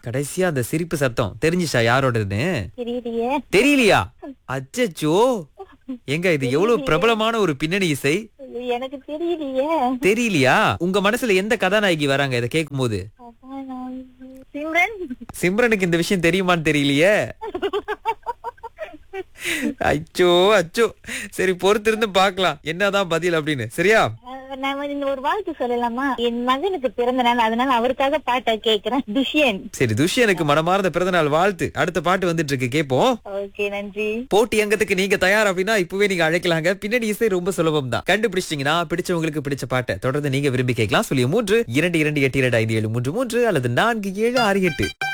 கடைசியா அந்த சிரிப்பு சத்தம் தெரிஞ்சுச்சா யாரோடதுன்னு தெரியலையே தெரியலையா அச்சச்சோ எங்க இது எவ்வளவு பிரபலமான ஒரு பின்னணி இசை ஐயோ, எனக்கு தெரியலையே தெரியலையா உங்க மனசுல எந்த கதாநாயகி வராங்க இதை கேட்கும் போது அதான் நான் சிம்ரன் சிம்ரனுக்கு இந்த விஷயம் தெரியுமான்னு தெரியலையே அச்சோ அச்சோ சரி பொறுத்திருந்து பார்க்கலாம் என்னதான் பதில் அப்படின்னு சரியா அஹ், நான் வந்து ஒரு வாழ்த்து சொல்லலாமா என் மகனுக்கு பிறந்த நாள் அதனால அவருக்காக பாட்டை கேக்குறேன் துஷ்யன் சரி துஷ்யனுக்கு மனமார்ந்த பிறந்தநாள் வாழ்த்து அடுத்த பாட்டு வந்துட்டு இருக்கு கேப்போம் ஓகே நன்றி போட்டி அங்கத்துக்கு நீங்க தயார் அப்படின்னா இப்பவே நீங்க அழைக்கலாங்க பின்னணி இசை ரொம்ப சுலபம் தான் கண்டுபிடிச்சிட்டீங்கன்னா பிடிச்சவங்களுக்கு பிடிச்ச பாட்டை தொடர்ந்து நீங்க விரும்பி கேட்கலாம் சொல்லி மூன்று இரண்டு இரண்டு எட்டு இரண்டு ஐந்து ஏழு மூன்று மூன்று அல்லது நான்கு ஏழு ஆறு எட்டு